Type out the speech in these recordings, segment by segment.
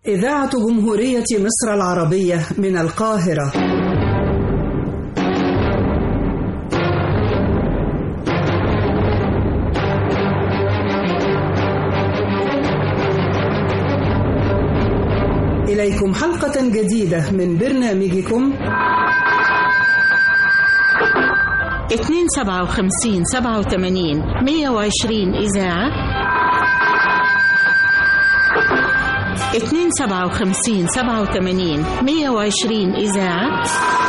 إذاعة جمهورية مصر العربية من القاهرة إليكم حلقة جديدة من برنامجكم اتنين سبعة وخمسين سبعة وتمانين مية وعشرين إذاعة اتنين سبعة وخمسين سبعة وتمانين مية وعشرين إذاعة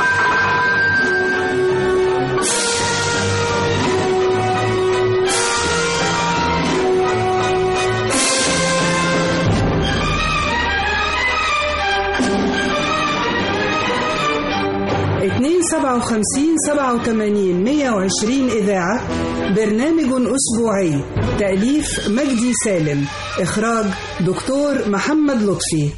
اتنين سبعة وخمسين سبعة وتمانين مية وعشرين إذاعة برنامج أسبوعي تأليف مجدي سالم إخراج دكتور محمد لطفي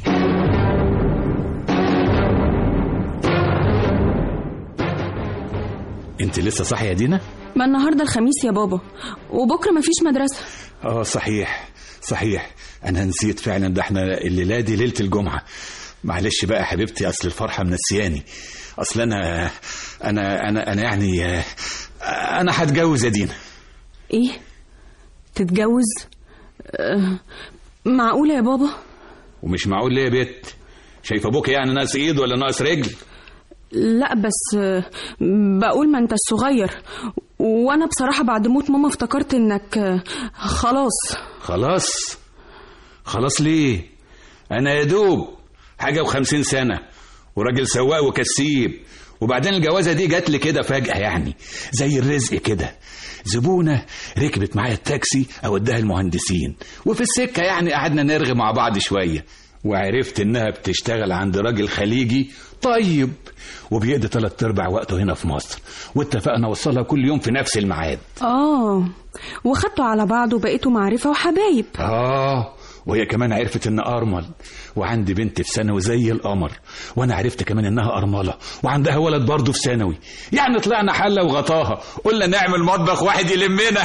انت لسه صاحيه يا دينا ما النهارده الخميس يا بابا وبكره مفيش مدرسه اه صحيح صحيح انا نسيت فعلا ده احنا الليله دي ليله الجمعه معلش بقى يا حبيبتي اصل الفرحه منسياني اصل انا انا انا انا يعني آه، انا هتجوز يا دينا ايه تتجوز أه معقوله يا بابا ومش معقول ليه يا بت شايف ابوك يعني ناقص ايد ولا ناقص رجل لا بس آه، بقول ما انت الصغير وانا بصراحه بعد موت ماما افتكرت انك آه، خلاص خلاص خلاص ليه انا يا دوب حاجه وخمسين سنه وراجل سواق وكسيب وبعدين الجوازه دي جات لي كده فجاه يعني زي الرزق كده زبونه ركبت معايا التاكسي اوديها المهندسين وفي السكه يعني قعدنا نرغي مع بعض شويه وعرفت انها بتشتغل عند راجل خليجي طيب وبيقضي تلات ارباع وقته هنا في مصر واتفقنا اوصلها كل يوم في نفس الميعاد اه وخدتوا على بعض وبقيتوا معرفه وحبايب آه وهي كمان عرفت إن أرمل وعندي بنت في ثانوي زي القمر وأنا عرفت كمان إنها أرملة وعندها ولد برضه في ثانوي يعني طلعنا حلة وغطاها قلنا نعمل مطبخ واحد يلمنا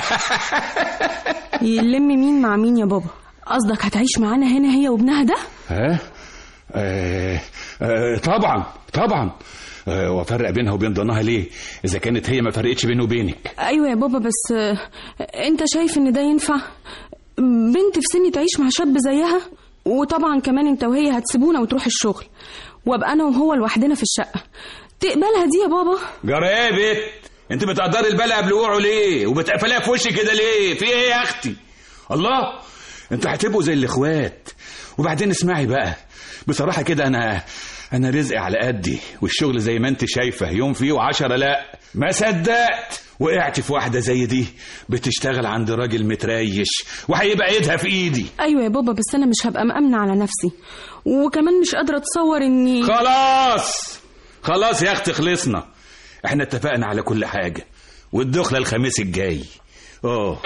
يلم مين مع مين يا بابا قصدك هتعيش معانا هنا هي وابنها ده ها؟ آه آه طبعا طبعا آه وافرق بينها وبين ضناها ليه اذا كانت هي ما فرقتش بيني وبينك ايوه يا بابا بس آه، انت شايف ان ده ينفع بنت في سني تعيش مع شاب زيها وطبعا كمان انت وهي هتسيبونا وتروح الشغل وابقى انا وهو لوحدنا في الشقه تقبلها دي يا بابا جرى ايه يا بت انت بتقدري البلا قبل وقعه ليه وبتقفلها في وشي كده ليه في ايه يا اختي الله انتوا هتبقوا زي الاخوات وبعدين اسمعي بقى بصراحه كده انا انا رزقي على قدي والشغل زي ما انت شايفه يوم فيه وعشرة لا ما صدقت وقعت في واحده زي دي بتشتغل عند راجل متريش وهيبقى ايدها في ايدي ايوه يا بابا بس انا مش هبقى مأمنة على نفسي وكمان مش قادره اتصور اني خلاص خلاص يا اختي خلصنا احنا اتفقنا على كل حاجة والدخلة الخميس الجاي اه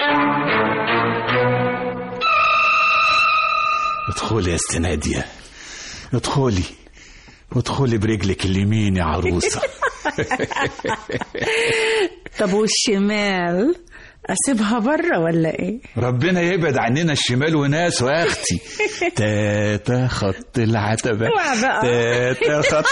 ادخلي يا ست نادية ادخلي ادخلي برجلك اليمين يا عروسة طب والشمال اسيبها بره ولا ايه ربنا يبعد عننا الشمال وناس يا اختي تاتا خط العتبة اوعى بقى. تاتا خط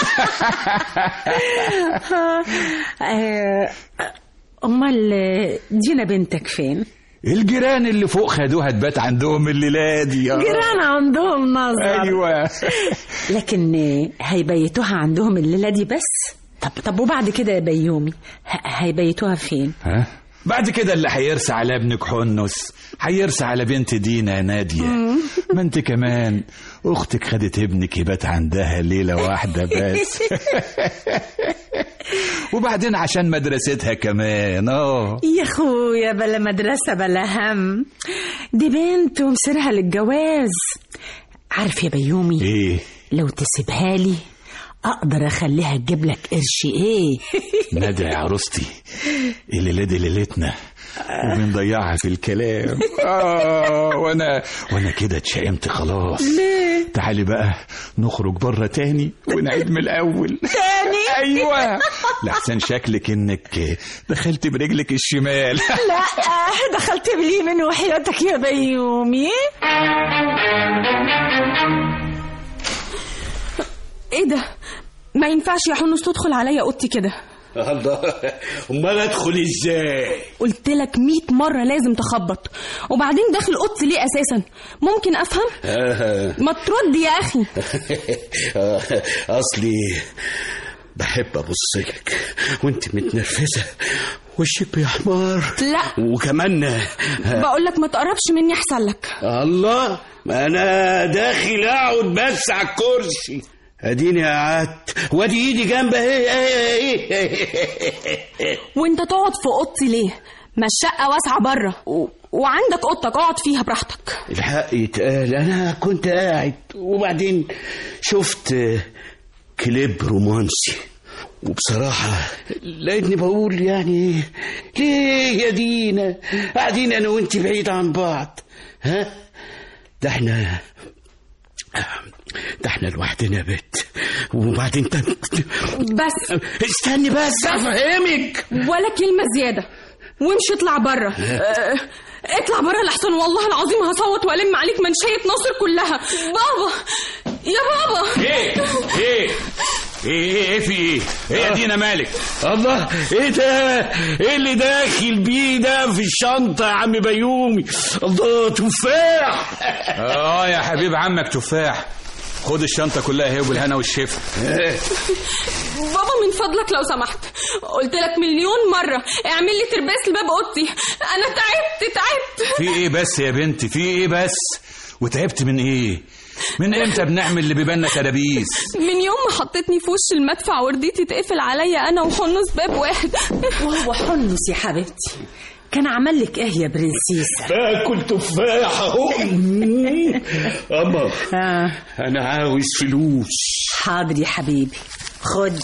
آه، امال دينا بنتك فين الجيران اللي فوق خدوها تبات عندهم الليلة دي آه. جيران عندهم نظر ايوه لكن هيبيتوها عندهم الليله دي بس طب طب وبعد كده يا بيومي ه- هيبيتوها فين ها بعد كده اللي هيرسى على ابنك حنس هيرسى على بنت دينا يا نادية ما انت كمان اختك خدت ابنك يبات عندها ليلة واحدة بس وبعدين عشان مدرستها كمان اه يا اخويا بلا مدرسه بلا هم دي بنت ومصيرها للجواز عارف يا بيومي ايه لو تسيبها لي اقدر اخليها تجيب لك قرش ايه نادية يا عروستي الليلة دي ليلتنا وبنضيعها في الكلام اه وانا وانا كده اتشائمت خلاص ليه تعالي بقى نخرج بره تاني ونعيد من الاول تاني ايوه لحسن شكلك انك دخلت برجلك الشمال لا دخلت باليمين وحياتك يا بيومي ايه ده ما ينفعش يا حنس تدخل عليا اوضتي كده الله امال ادخل ازاي قلت لك 100 مره لازم تخبط وبعدين داخل اوضتي ليه اساسا ممكن افهم آه. ما ترد يا اخي اصلي بحب ابص لك وانت متنرفزه وشك بيحمر لا وكمان بقول لك ما تقربش مني احسن لك الله ما انا داخل اقعد بس على الكرسي اديني قعدت وادي ايدي جنب اهي اهي اهي وانت تقعد في اوضتي ليه ما الشقه واسعه بره و... وعندك اوضتك اقعد فيها براحتك الحق يتقال انا كنت قاعد وبعدين شفت كليب رومانسي وبصراحة لقيتني بقول يعني ليه يا دينا قاعدين أنا وأنت بعيد عن بعض ها ده احنا ده احنا لوحدنا بيت وبعدين تن... بس استني بس افهمك ولا كلمه زياده وامشي اطلع بره اه اطلع بره لحسن والله العظيم هصوت والم عليك منشيه ناصر كلها بابا يا بابا ايه ايه ايه ايه في ايه ايه يا دينا مالك الله ايه ده ايه اللي داخل بيه ده في الشنطة يا عم بيومي الله تفاح اه يا حبيب عمك تفاح خد الشنطة كلها اهي بالهنا والشفا بابا من فضلك لو سمحت قلت لك مليون مرة اعمل لي ترباس لباب اوضتي انا تعبت تعبت في ايه بس يا بنتي في ايه بس وتعبت من ايه من امتى بنعمل لبيباننا كرابيس من يوم ما حطيتني في وش المدفع ورضيتي تقفل عليا انا وحنس باب واحد وهو حنس يا حبيبتي كان عمل لك ايه يا برنسيسة باكل تفاح اهو اما آه. انا عاوز فلوس حاضر يا حبيبي خد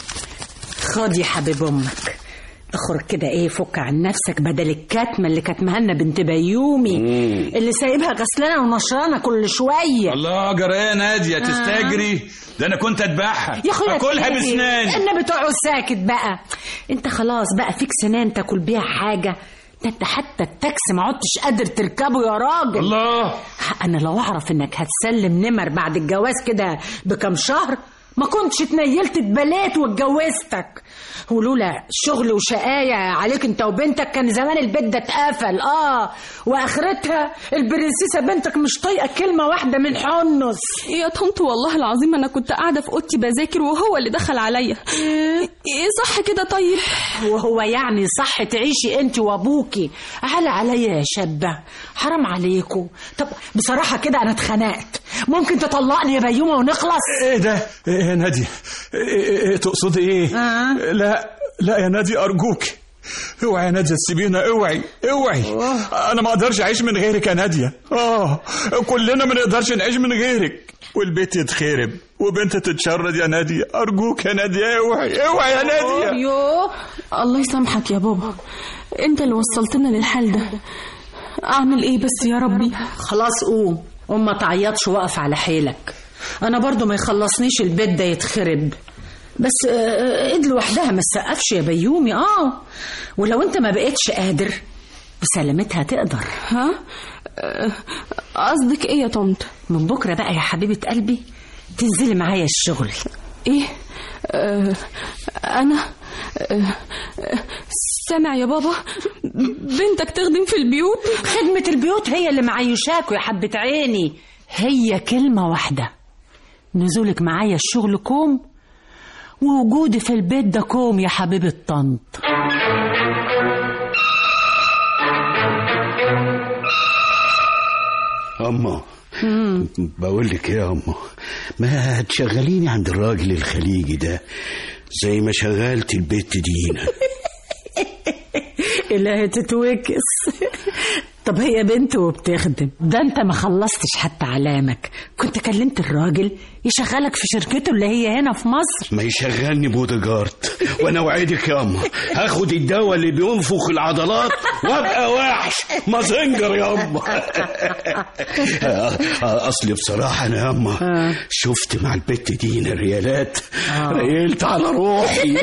خد يا حبيب امك اخرج كده ايه فك عن نفسك بدل الكتمه اللي كتمها لنا بنت بيومي اللي سايبها غسلانه ونشرانه كل شويه الله جرى نادية تستجري ده انا كنت اذبحها يا اخويا اكلها تسكتي. بسناني انا بتقعد ساكت بقى انت خلاص بقى فيك سنان تاكل بيها حاجه ده انت حتى التاكسي ما عدتش قادر تركبه يا راجل الله انا لو اعرف انك هتسلم نمر بعد الجواز كده بكم شهر ما كنتش اتنيلت اتبليت واتجوزتك ولولا شغل وشقاية عليك انت وبنتك كان زمان البيت ده اتقفل اه واخرتها البرنسيسة بنتك مش طايقة كلمة واحدة من حنس يا طنط والله العظيم انا كنت قاعده في اوضتي بذاكر وهو اللي دخل عليا ايه صح كده طيب وهو يعني صح تعيشي انت وابوكي على عليا يا شابة حرام عليكم طب بصراحة كده انا اتخنقت ممكن تطلقني يا بيومة ونخلص ايه ده ايه يا نادية ايه, إيه, إيه تقصدي ايه آه. لا لا يا نادي ارجوك اوعي يا نادية تسيبينا اوعي اوعي انا ما اقدرش اعيش من غيرك يا نادية اه كلنا ما نقدرش نعيش من غيرك والبيت يتخرب وبنت تتشرد يا نادية ارجوك يا نادية اوعي اوعي يا نادية يوه الله يسامحك يا بابا انت اللي وصلتنا للحال ده اعمل ايه بس يا ربي خلاص قوم قوم ما تعيطش وقف على حيلك انا برضو ما يخلصنيش البيت ده يتخرب بس آه، ايد لوحدها ما تسقفش يا بيومي اه ولو انت ما بقتش قادر بسلامتها تقدر ها أه، قصدك ايه يا طنط من بكره بقى يا حبيبه قلبي تنزلي معايا الشغل ايه أه انا أه أه، سامع يا بابا بنتك تخدم في البيوت خدمة البيوت هي اللي معيشاكوا يا حبة عيني هي كلمة واحدة نزولك معايا الشغل كوم ووجودي في البيت ده كوم يا حبيبة طنط اما بقول لك ايه يا اما ما تشغليني عند الراجل الخليجي ده زي ما شغلت البيت دينا إلهي تتوكس طب هي بنت وبتخدم ده انت ما خلصتش حتى علامك كنت كلمت الراجل يشغلك في شركته اللي هي هنا في مصر ما يشغلني بودجارد وانا اوعدك يا اما هاخد الدواء اللي بينفخ العضلات وابقى وحش مازنجر يا اما اصلي بصراحه انا يا اما شفت مع البت دينا الريالات ريلت على روحي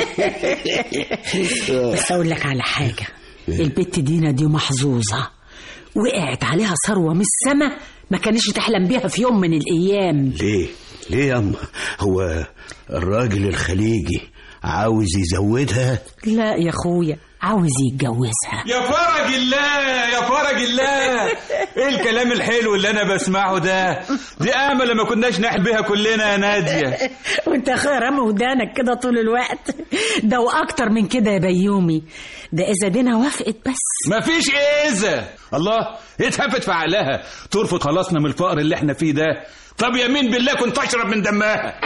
بس اقول لك على حاجه البت دينا دي محظوظه وقعت عليها ثروه من السما ما كانش تحلم بيها في يوم من الايام ليه ليه يا أما هو الراجل الخليجي عاوز يزودها لا يا اخويا عاوز يتجوزها يا فرج الله يا فرج الله ايه الكلام الحلو اللي انا بسمعه ده دي امل ما كناش نحل بيها كلنا يا ناديه وانت يا اخويا رامي ودانك كده طول الوقت ده واكتر من كده يا بيومي ده اذا دينا وافقت بس مفيش اذا الله اتهفت في عقلها ترفض خلاصنا من الفقر اللي احنا فيه ده طب يمين بالله كنت اشرب من دمها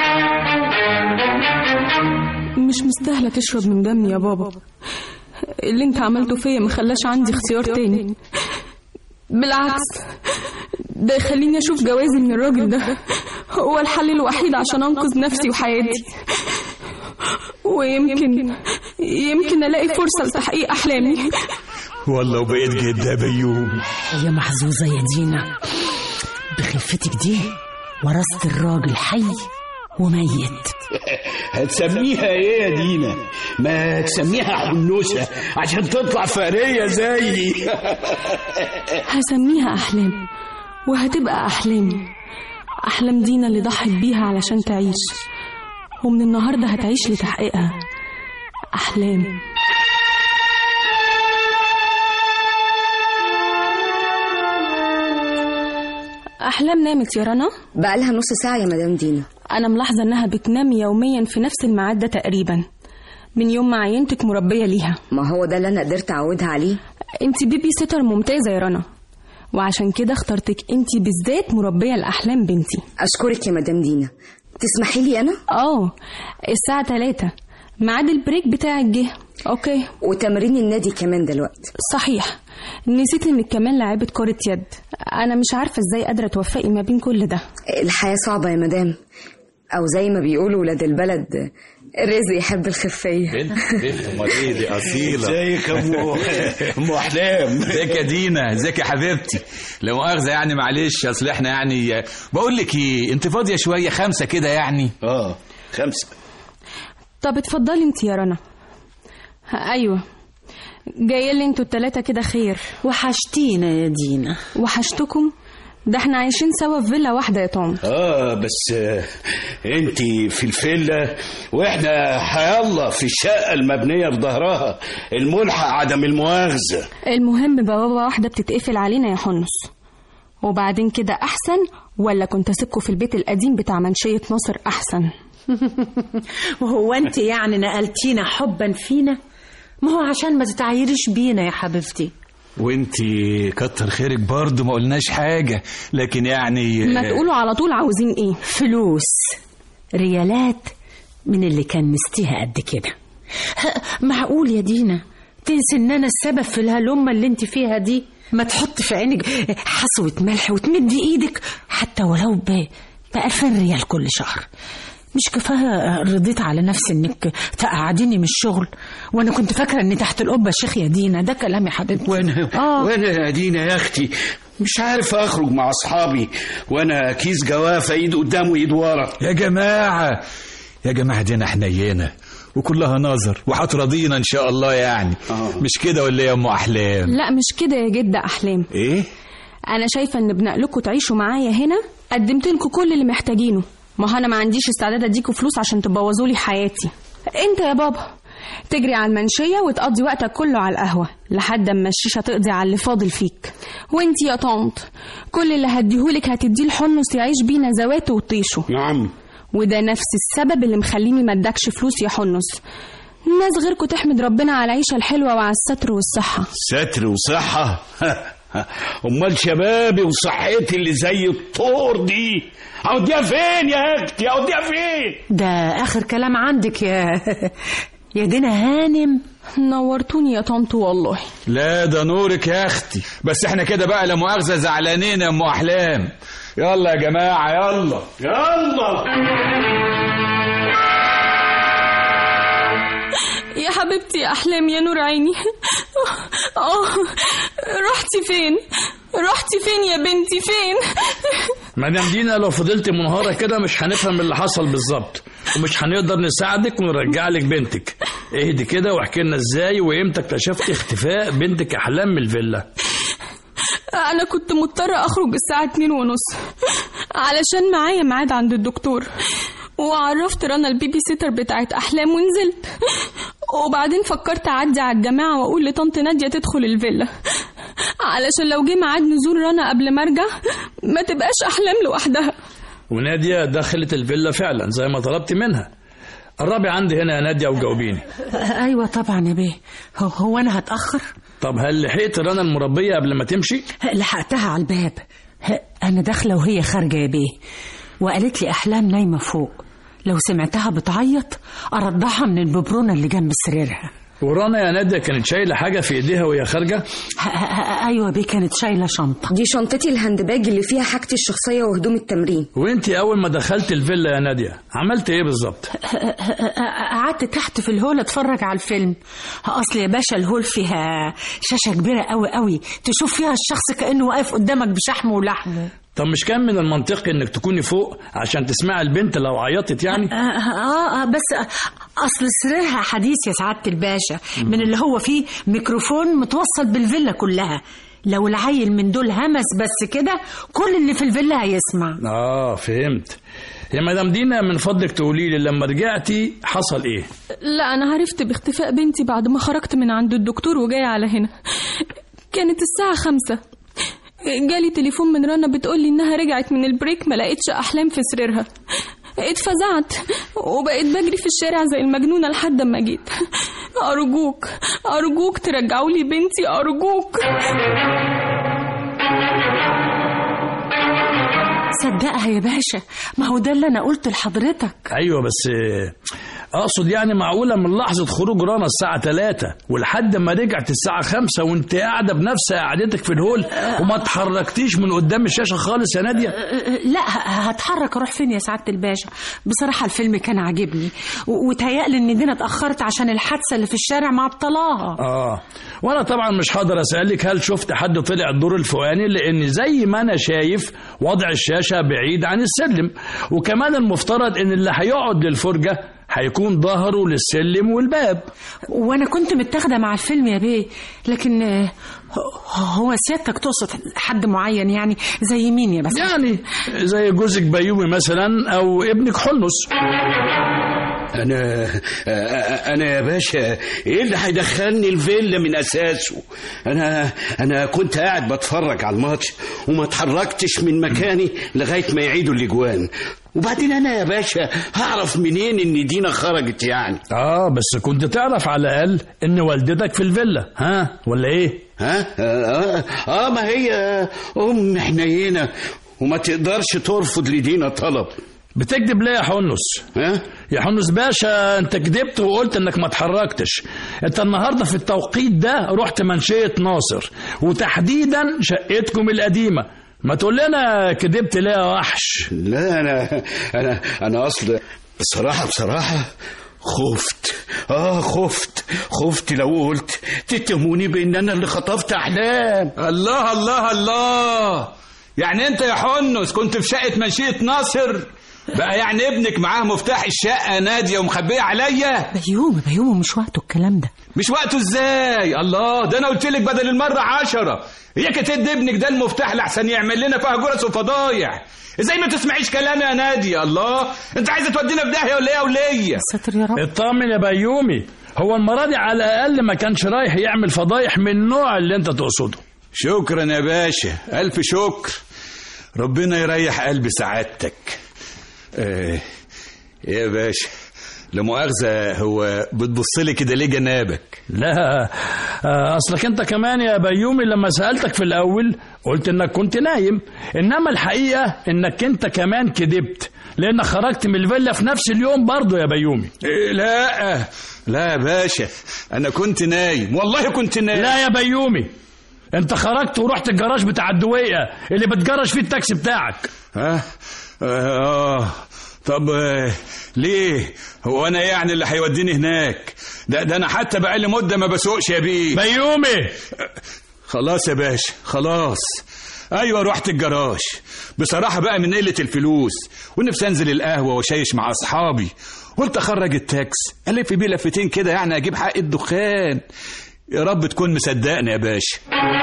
مش مستاهلة تشرب من دمي يا بابا اللي انت عملته فيا ما خلاش عندي اختيار تاني بالعكس ده يخليني اشوف جوازي من الراجل ده هو الحل الوحيد عشان انقذ نفسي وحياتي ويمكن يمكن الاقي فرصة لتحقيق احلامي والله وبقيت جد يا بيوم يا محظوظة يا دينا بخفتك دي ورثت الراجل حي وميت هتسميها ايه يا دينا ما تسميها حنوسة عشان تطلع فقرية زيي هسميها أحلام وهتبقى أحلامي أحلام دينا اللي ضحت بيها علشان تعيش ومن النهاردة هتعيش لتحقيقها أحلام أحلام نامت يا رنا بقالها نص ساعة يا مدام دينا أنا ملاحظة إنها بتنام يوميا في نفس الميعاد ده تقريبا من يوم ما عينتك مربية ليها ما هو ده اللي أنا قدرت أعودها عليه انت بيبي سيتر ممتازة يا رنا وعشان كده اخترتك انت بالذات مربية الأحلام بنتي أشكرك يا مدام دينا تسمحي لي أنا اه الساعة تلاتة ميعاد البريك بتاعك جه اوكي وتمرين النادي كمان دلوقتي صحيح نسيت انك كمان لعيبة كرة يد انا مش عارفة ازاي قادرة توفقي ما بين كل ده الحياة صعبة يا مدام أو زي ما بيقولوا ولاد البلد الرزق يحب الخفية بنت بنت مريض دي اصيله ازيك يا ام ام احلام ازيك يا دينا ازيك يا حبيبتي لا مؤاخذه يعني معلش اصل احنا يعني بقول لك ايه انت فاضيه شويه خمسه كده يعني اه خمسة طب اتفضلي انت يا رنا ايوه جايه لي انتوا التلاتة كده خير وحشتينا يا دينا وحشتكم ده احنا عايشين سوا في فيلا واحدة يا طعم اه بس آه انت في الفيلا واحنا حيالله في الشقة المبنية في ظهرها الملحق عدم المؤاخذة المهم بوابة واحدة بتتقفل علينا يا حنس وبعدين كده أحسن ولا كنت أسيبكوا في البيت القديم بتاع منشية ناصر أحسن وهو انت يعني نقلتينا حبا فينا ما هو عشان ما تتعيريش بينا يا حبيبتي وانت كتر خيرك برضه ما قلناش حاجه لكن يعني ما تقولوا على طول عاوزين إيه فلوس ريالات من اللي كان مستيها قد كده ها، معقول يا دينا تنسي ان انا السبب في الهلمة اللي انت فيها دي ما تحط في عينك حصوة ملح وتمدي ايدك حتى ولو ب ب 2000 ريال كل شهر مش كفايه رضيت على نفسي انك تقعديني من الشغل وانا كنت فاكره اني تحت القبه شيخ يا دينا ده كلام يا حبيبتي وانا آه. وانا يا دينا يا اختي مش عارف اخرج مع اصحابي وانا كيس جوافه ايد قدام وايد ورا يا جماعه يا جماعه دينا حنينه وكلها نظر وهترضينا ان شاء الله يعني آه. مش كده ولا إيه يا ام احلام لا مش كده يا جدة أحلام ايه أنا شايفة إن بنقلكوا تعيشوا معايا هنا قدمت لكم كل اللي محتاجينه ما هو أنا ما عنديش استعداد أديكوا فلوس عشان تبوظوا لي حياتي أنت يا بابا تجري على المنشية وتقضي وقتك كله على القهوة لحد أما الشيشة تقضي على اللي فاضل فيك وانت يا طنط كل اللي هديهولك هتديه لحنس يعيش بيه نزواته وطيشه نعم وده نفس السبب اللي مخليني ما ادكش فلوس يا حنس ناس غيركم تحمد ربنا على العيشة الحلوة وعلى الستر والصحة ستر وصحة امال شبابي وصحتي اللي زي الطور دي اوديها فين يا اختي اوديها فين ده اخر كلام عندك يا يا دينا هانم نورتوني يا طنط والله لا ده نورك يا اختي بس احنا كده بقى لا مؤاخذه زعلانين يا ام احلام يلا يا جماعه يلا يلا يا حبيبتي يا احلام يا نور عيني اه رحتي فين رحتي فين يا بنتي فين مدام دينا لو فضلت منهارة كده مش هنفهم اللي حصل بالظبط ومش هنقدر نساعدك ونرجع لك بنتك اهدي كده واحكي لنا ازاي وامتى اكتشفتي اختفاء بنتك احلام من الفيلا انا كنت مضطرة اخرج الساعة اتنين ونص علشان معايا ميعاد عند الدكتور وعرفت رنا البيبي سيتر بتاعت احلام ونزلت وبعدين فكرت اعدي على الجماعه واقول لطنط ناديه تدخل الفيلا علشان لو جه ميعاد نزول رنا قبل ما ارجع ما تبقاش احلام لوحدها وناديه دخلت الفيلا فعلا زي ما طلبت منها قربي عندي هنا يا ناديه وجاوبيني ايوه طبعا يا بيه هو, هو انا هتاخر طب هل لحقت رنا المربيه قبل ما تمشي لحقتها على الباب انا داخله وهي خارجه يا بيه وقالت لي احلام نايمه فوق لو سمعتها بتعيط ارضعها من الببرونه اللي جنب سريرها ورانا يا ناديه كانت شايله حاجه في ايديها وهي خارجه ايوه بيه كانت شايله شنطه دي شنطتي الهاند باج اللي فيها حاجتي الشخصيه وهدوم التمرين وانت اول ما دخلت الفيلا يا ناديه عملت ايه بالظبط قعدت تحت في الهول اتفرج على الفيلم اصل يا باشا الهول فيها شاشه كبيره قوي قوي تشوف فيها الشخص كانه واقف قدامك بشحمه ولحمه طب مش كان من المنطقي انك تكوني فوق عشان تسمعي البنت لو عيطت يعني آه, آه, آه بس اصل سريرها حديث يا سعاده الباشا من اللي هو فيه ميكروفون متوصل بالفيلا كلها لو العيل من دول همس بس كده كل اللي في الفيلا هيسمع اه فهمت يا مدام دينا من فضلك تقولي لي لما رجعتي حصل ايه لا انا عرفت باختفاء بنتي بعد ما خرجت من عند الدكتور وجايه على هنا كانت الساعه خمسة جالي تليفون من رنا بتقولي انها رجعت من البريك ما لقيتش احلام في سريرها اتفزعت وبقيت بجري في الشارع زي المجنونه لحد ما جيت ارجوك ارجوك ترجعوا لي بنتي ارجوك صدقها يا باشا ما هو ده اللي انا قلته لحضرتك ايوه بس اقصد يعني معقوله من لحظه خروج رنا الساعه 3 ولحد ما رجعت الساعه 5 وانت قاعده بنفس قعدتك في الهول وما اتحركتيش من قدام الشاشه خالص يا ناديه لا هتحرك اروح فين يا سعاده الباشا بصراحه الفيلم كان عاجبني وتهيألي ان دينا اتاخرت عشان الحادثه اللي في الشارع معطلاها اه وانا طبعا مش هقدر اسالك هل شفت حد طلع الدور الفوقاني لان زي ما انا شايف وضع الشاشه بعيد عن السلم وكمان المفترض ان اللي هيقعد للفرجه هيكون ظهره للسلم والباب وانا كنت متاخده مع الفيلم يا بيه لكن هو سيادتك تقصد حد معين يعني زي مين يا بس يعني زي جوزك بيومي مثلا او ابنك حنس انا انا يا باشا ايه اللي هيدخلني الفيلا من اساسه انا انا كنت قاعد بتفرج على الماتش وما اتحركتش من مكاني لغايه ما يعيدوا الاجوان وبعدين انا يا باشا هعرف منين ان دينا خرجت يعني اه بس كنت تعرف على الاقل ان والدتك في الفيلا ها ولا ايه ها آه, اه ما هي ام حنينه وما تقدرش ترفض لدينا طلب بتكذب ليه يا حنس ها يا حنس باشا انت كذبت وقلت انك ما اتحركتش انت النهارده في التوقيت ده رحت منشيه ناصر وتحديدا شقتكم القديمه ما تقول لنا كذبت ليه يا وحش لا انا انا انا اصل بصراحه بصراحه خفت اه خفت خفت لو قلت تتهموني بان انا اللي خطفت احلام الله الله الله يعني انت يا حنس كنت في شقه منشيه ناصر بقى يعني ابنك معاه مفتاح الشقه ناديه ومخبيه عليا بيومي بيومي مش وقته الكلام ده مش وقته ازاي الله ده انا قلت لك بدل المره عشرة هيك تدي ابنك ده المفتاح لحسن يعمل لنا فيها جرس وفضايح ازاي ما تسمعيش كلامي يا ناديه الله انت عايزه تودينا في داهيه ولا ايه يا وليه ستر يا رب اطمن يا بيومي هو المره دي على الاقل ما كانش رايح يعمل فضايح من النوع اللي انت تقصده شكرا يا باشا الف شكر ربنا يريح قلب سعادتك ايه يا باشا لا مؤاخذة هو بتبص لي كده ليه جنابك؟ لا اصلك انت كمان يا بيومي لما سالتك في الاول قلت انك كنت نايم انما الحقيقه انك انت كمان كذبت لانك خرجت من الفيلا في نفس اليوم برضه يا بيومي إيه لا لا يا باشا انا كنت نايم والله كنت نايم لا يا بيومي انت خرجت ورحت الجراج بتاع الدوية اللي بتجرش فيه التاكسي بتاعك ها اه طب آه ليه هو انا يعني اللي هيوديني هناك ده ده انا حتى بقالي مده ما بسوقش يا بيه بيومي خلاص يا باشا خلاص ايوه رحت الجراج بصراحه بقى من قله الفلوس ونفسي انزل القهوه وشيش مع اصحابي قلت اخرج التاكس الف بيه لفتين كده يعني اجيب حق الدخان يا رب تكون مصدقني يا باشا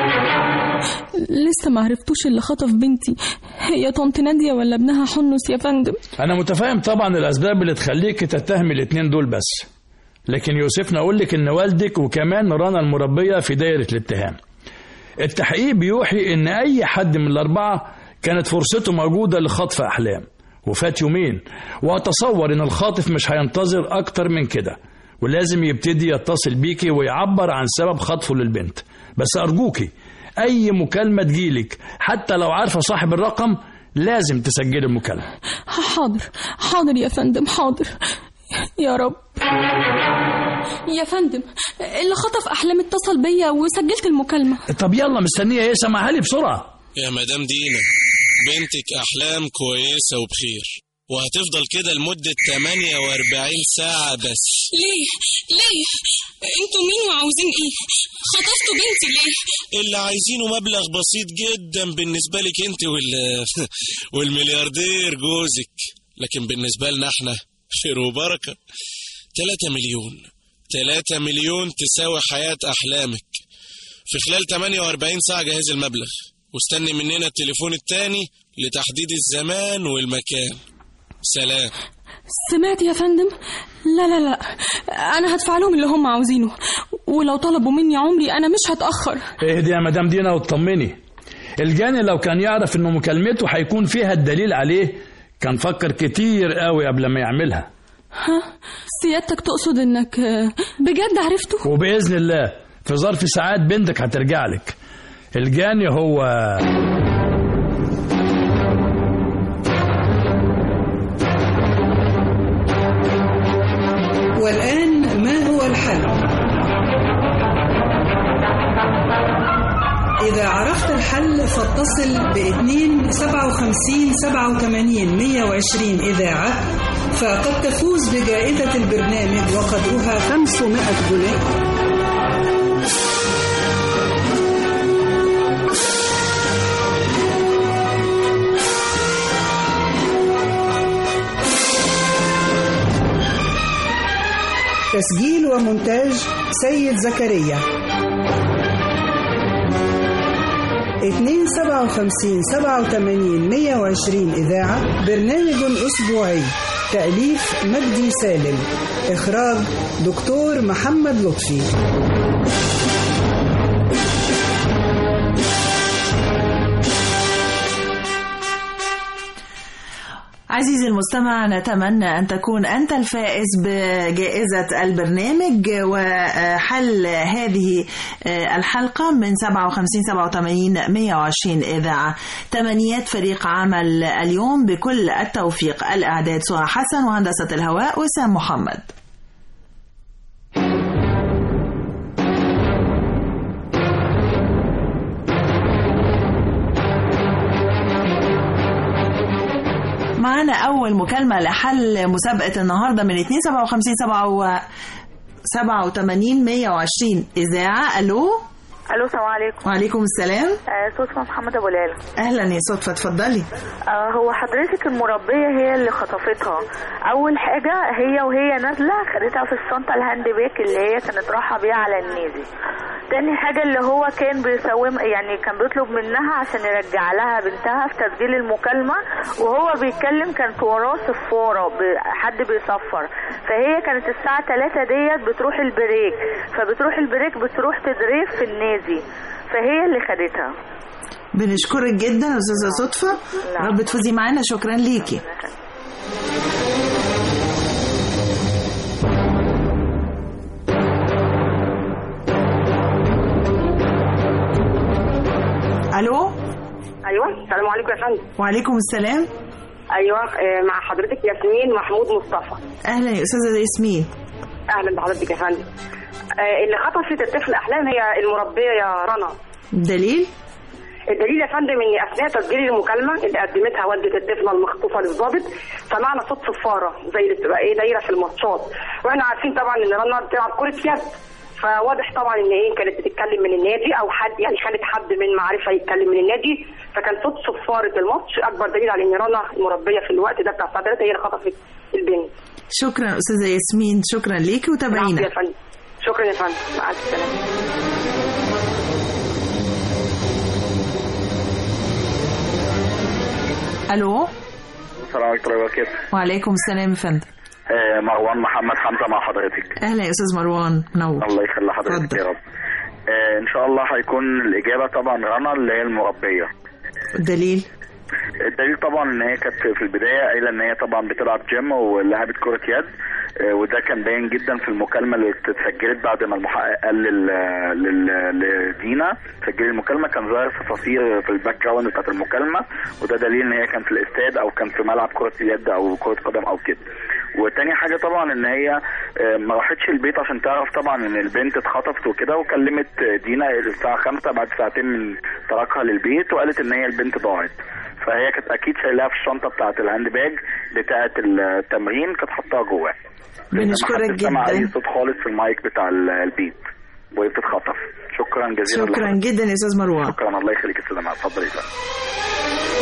لسه ما عرفتوش اللي خطف بنتي هي طنط نادية ولا ابنها حنس يا فندم انا متفاهم طبعا الاسباب اللي تخليك تتهم الاتنين دول بس لكن يوسفنا اقول لك ان والدك وكمان رنا المربيه في دايره الاتهام التحقيق بيوحي ان اي حد من الاربعه كانت فرصته موجوده لخطف احلام وفات يومين واتصور ان الخاطف مش هينتظر اكتر من كده ولازم يبتدي يتصل بيكي ويعبر عن سبب خطفه للبنت بس ارجوكي اي مكالمه تجيلك حتى لو عارفه صاحب الرقم لازم تسجلي المكالمه حاضر حاضر يا فندم حاضر يا رب يا فندم اللي خطف أحلام اتصل بيا وسجلت المكالمة طب يلا مستنيه ايه سمعها لي بسرعه يا مدام دينا بنتك أحلام كويسة وبخير وهتفضل كده لمدة 48 ساعة بس ليه ليه انتوا مين وعاوزين ايه خطفتوا بنتي ليه اللي عايزينه مبلغ بسيط جدا بالنسبة لك انت وال... والملياردير جوزك لكن بالنسبة لنا احنا خير وبركة 3 مليون 3 مليون تساوي حياة أحلامك في خلال 48 ساعة جهز المبلغ واستني مننا التليفون التاني لتحديد الزمان والمكان سلام سمعت يا فندم لا لا لا انا هدفع لهم اللي هم عاوزينه ولو طلبوا مني عمري انا مش هتاخر اهدي يا مدام دينا واطمني الجاني لو كان يعرف انه مكالمته هيكون فيها الدليل عليه كان فكر كتير قوي قبل ما يعملها ها سيادتك تقصد انك آه، بجد عرفته وباذن الله في ظرف ساعات بنتك هترجع لك الجاني هو والآن ما هو الحل؟ إذا عرفت الحل فاتصل ب 2 57 87 120 إذاعة فقد تفوز بجائزة البرنامج وقدرها 500 جنيه تسجيل ومونتاج سيد زكريا 2 57 87 120 إذاعة برنامج أسبوعي تأليف مجدي سالم إخراج دكتور محمد لطفي عزيزي المستمع نتمنى أن تكون أنت الفائز بجائزة البرنامج وحل هذه الحلقة من 57 87 120 إذاعة تمنيات فريق عمل اليوم بكل التوفيق الإعداد سهى حسن وهندسة الهواء وسام محمد معانا أول مكالمة لحل مسابقة النهاردة من 2 57 87 120 إذاعة ألو الو السلام عليكم وعليكم السلام آه صوتها محمد ابو ليلى أهلا يا صدفة اتفضلي آه هو حضرتك المربيه هي اللي خطفتها اول حاجه هي وهي نازله خدتها في الشنطه الهاند باك اللي هي كانت رايحه بيها على النادي تاني حاجة اللي هو كان بيسوم يعني كان بيطلب منها عشان يرجع لها بنتها في تسجيل المكالمة وهو بيتكلم كانت وراه صفارة ب- حد بيصفر فهي كانت الساعة 3 ديت بتروح البريك فبتروح البريك بتروح تدريب في النادي فهي اللي خدتها بنشكرك جدا يا أستاذة صدفة رب تفوزي معانا شكرا ليكي ألو ايوه السلام عليكم يا فندم وعليكم السلام ايوه آه، مع حضرتك ياسمين محمود مصطفى أهلا يا أستاذة ياسمين اهلا بحضرتك يا فندم آه، اللي خطفت الطفل احلام هي المربيه يا رنا دليل الدليل يا فندم ان اثناء تسجيل المكالمه اللي قدمتها والده الطفله المخطوفه للضابط سمعنا صوت صفاره زي اللي بتبقى ايه دايره في الماتشات واحنا عارفين طبعا ان رنا بتلعب كره يد فواضح طبعا ان ايه كانت بتتكلم من النادي او حد يعني خدت حد من معرفه يتكلم من النادي فكان صوت صفاره الماتش اكبر دليل على ان رنا المربيه في الوقت ده بتاع الساعه 3 هي اللي خطفت البنت شكرا أستاذة ياسمين شكرا ليكي وتابعينا العفو يا فندم شكرا يا فندم مع السلامه الو السلام عليكم ورحمة الله وبركاته وعليكم السلام يا فندم آه، مروان محمد حمزة مع حضرتك اهلا يا استاذ مروان منور الله يخلي حضرتك يا رب آه، ان شاء الله هيكون الاجابة طبعا رنا اللي هي المربية الدليل الدليل طبعا ان هي كانت في البداية قايلة ان هي طبعا بتلعب جيم ولعبت كرة يد آه، وده كان باين جدا في المكالمة اللي اتسجلت بعد ما المحقق قال لل... لل... لدينا سجل المكالمة كان ظاهر صفافير في الباك جراوند بتاعت المكالمة وده دليل ان هي كانت في الاستاد او كان في ملعب كرة اليد او كرة قدم او كده وتاني حاجة طبعا ان هي آه، ما راحتش البيت عشان تعرف طبعا ان البنت اتخطفت وكده وكلمت دينا الساعة خمسة بعد ساعتين من تركها للبيت وقالت ان هي البنت ضاعت فهي كانت اكيد شايلاها في الشنطة بتاعت الهاند باج بتاعت التمرين كانت حطاها جواها بنشكرك محدش سمع اي جدا صوت خالص في المايك بتاع ال- البيت وهي بتتخطف شكرا جزيلا شكرا لحضرتك. جدا يا استاذ مروان شكرا الله يخليك يا استاذ اتفضل يا فندم.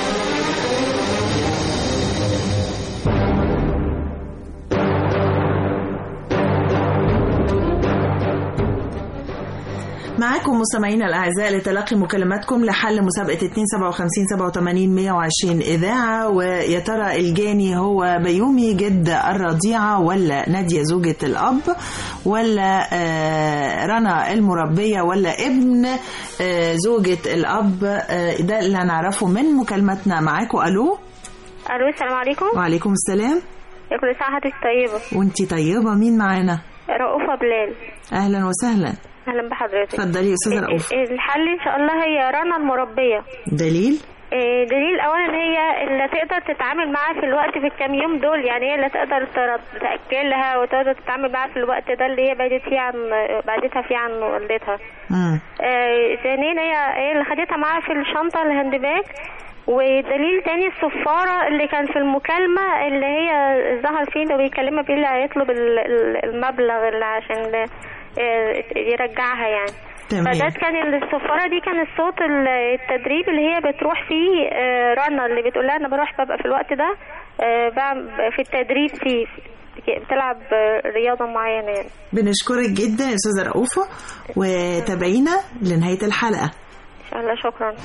معاكم مستمعينا الاعزاء لتلقي مكالماتكم لحل مسابقه 257 87 120 اذاعه ويا ترى الجاني هو بيومي جد الرضيعه ولا ناديه زوجة الاب ولا آه، رنا المربيه ولا ابن آه، زوجة الاب آه، ده اللي هنعرفه من مكالمتنا معاكم الو الو السلام عليكم وعليكم السلام يا كل سنه حضرتك طيبه وانتي طيبه مين معانا رؤوفه بلال اهلا وسهلا اهلا بحضرتك اتفضلي يا استاذه رؤوفه الحل ان شاء الله هي رنا المربيه دليل إيه، دليل اولا هي اللي تقدر تتعامل معاها في الوقت في الكام يوم دول يعني هي اللي تقدر ترد- تاكلها وتقدر تتعامل معاها في الوقت ده اللي هي بعدت فيه عن بعدتها فيه عن والدتها مم. آه، ثانيا هي هي اللي خدتها معاها في الشنطه الهاند باج ودليل تاني الصفارة اللي كان في المكالمة اللي هي ظهر فيه انه بيكلمها بيه اللي هيطلب ال- ال- المبلغ اللي عشان آه، يرجعها يعني تمام. فده كان الصفارة دي كان الصوت ال- التدريب اللي هي بتروح فيه آه، رنا اللي بتقول لها انا بروح ببقى في الوقت ده آه، بعمل- في التدريب فيه بتلعب آه، رياضة معينة يعني بنشكرك جدا يا استاذه رؤوفه وتابعينا لنهايه الحلقه ان شاء الله شكرا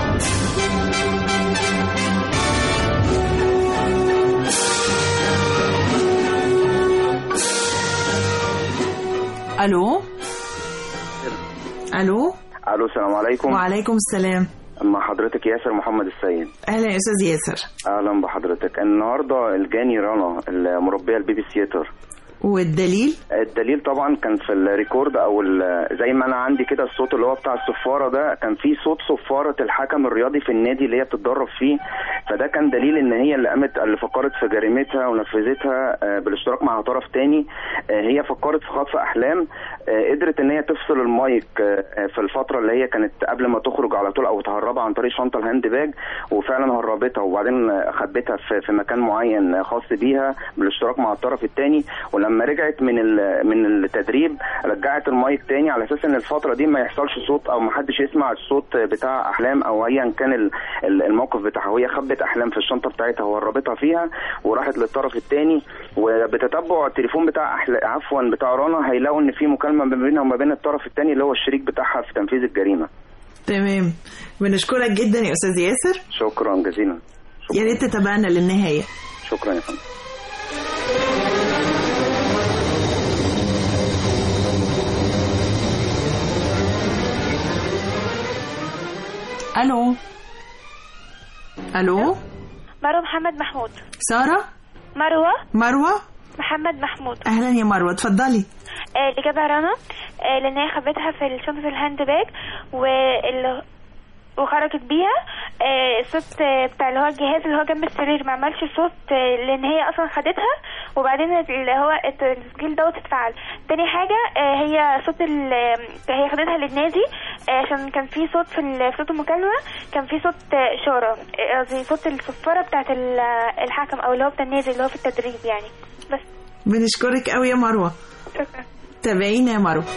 الو الو الو السلام عليكم وعليكم السلام مع حضرتك ياسر محمد السيد اهلا يا استاذ ياسر اهلا بحضرتك النهارده الجاني رنا المربيه البيبي سيتر والدليل الدليل طبعا كان في الريكورد او ال- زي ما انا عندي كده الصوت اللي هو بتاع الصفاره ده كان في صوت صفاره الحكم الرياضي في النادي اللي هي بتتدرب فيه فده كان دليل ان هي اللي قامت اللي فكرت في جريمتها ونفذتها آه، بالاشتراك مع طرف تاني آه، هي فكرت في خطف احلام آه، قدرت ان هي تفصل المايك آه، في الفتره اللي هي كانت قبل ما تخرج على طول او تهربها عن طريق شنطه الهاند باج وفعلا هربتها وبعدين آه، خبتها في في مكان معين آه، خاص بيها بالاشتراك مع الطرف الثاني ولما رجعت من ال- من التدريب رجعت المايك تاني على اساس ان الفتره دي ما يحصلش صوت او ما حدش يسمع الصوت بتاع احلام او ايا كان ال- ال- الموقف بتاعها وهي خبت احلام في الشنطه بتاعتها وهربتها فيها وراحت للطرف الثاني وبتتبع التليفون بتاع أحل... عفوا بتاع رنا هيلاقوا ان في مكالمه ما بينها وما بين الطرف الثاني اللي هو الشريك بتاعها في تنفيذ الجريمه تمام بنشكرك جدا يا استاذ ياسر شكرا جزيلا يا ريت تتابعنا للنهايه شكرا يا فندم الو الو مروة محمد محمود ساره مروة مروه محمد محمود اهلا يا مروه اتفضلي آه، اللي جابها رنا آه، لان هي خبتها في شنطة الهاند باج وال وخرجت بيها آه، الصوت آه، بتاع اللي هو الجهاز اللي هو جنب السرير ما عملش صوت آه، لان هي اصلا خدتها وبعدين اللي هو الت- التسجيل دوت اتفعل تاني حاجة آه، هي صوت ال- آه، هي خدتها للنادي آه، عشان كان في صوت في ال- في صوت المكالمة كان في صوت آه، إشارة آه، قصدي صوت الصفارة بتاعت ال- آه، الحكم أو اللي هو بتاع النادي اللي هو في التدريب يعني بس بنشكرك قوي يا مروه شكرا تابعينا يا مروه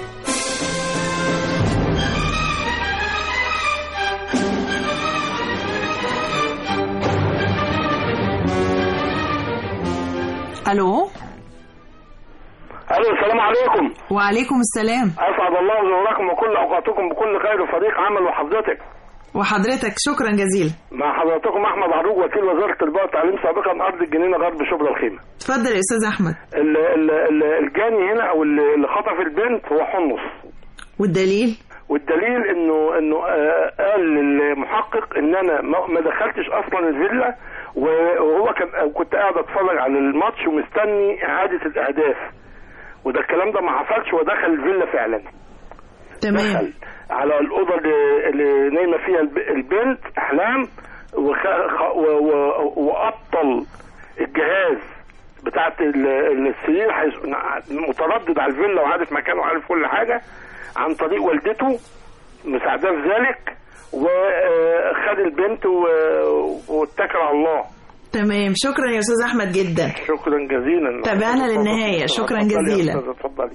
الو الو السلام عليكم وعليكم السلام اسعد الله ظهوركم وكل اوقاتكم بكل خير وفريق عمل وحضرتك وحضرتك شكرا جزيلا مع حضراتكم احمد عروج وكيل وزاره التربيه والتعليم سابقا ارض الجنينه غرب شبرا الخيمه اتفضل يا استاذ احمد ال- ال- ال- الجاني هنا او اللي اللي خطف البنت هو حنص والدليل والدليل انه انه آه، قال للمحقق ان انا ما ما دخلتش اصلا الفيلا وهو كان كنت قاعد اتفرج على الماتش ومستني اعاده الاهداف وده الكلام ده ما حصلش ودخل الفيلا فعلا تمام دخل على الاوضه اللي, اللي نايمه فيها الب- البنت احلام وخ... خ... و... و... وابطل الجهاز بتاعت ال- السرير حيث... متردد على الفيلا وعارف مكانه وعارف كل حاجه عن طريق والدته مساعداه في ذلك وخد البنت و... واتكل على الله تمام شكرا يا استاذ احمد جدا شكرا جزيلا تابعنا للنهايه شكرا اتفضلي يا جزيلا أستاذة، اتفضلي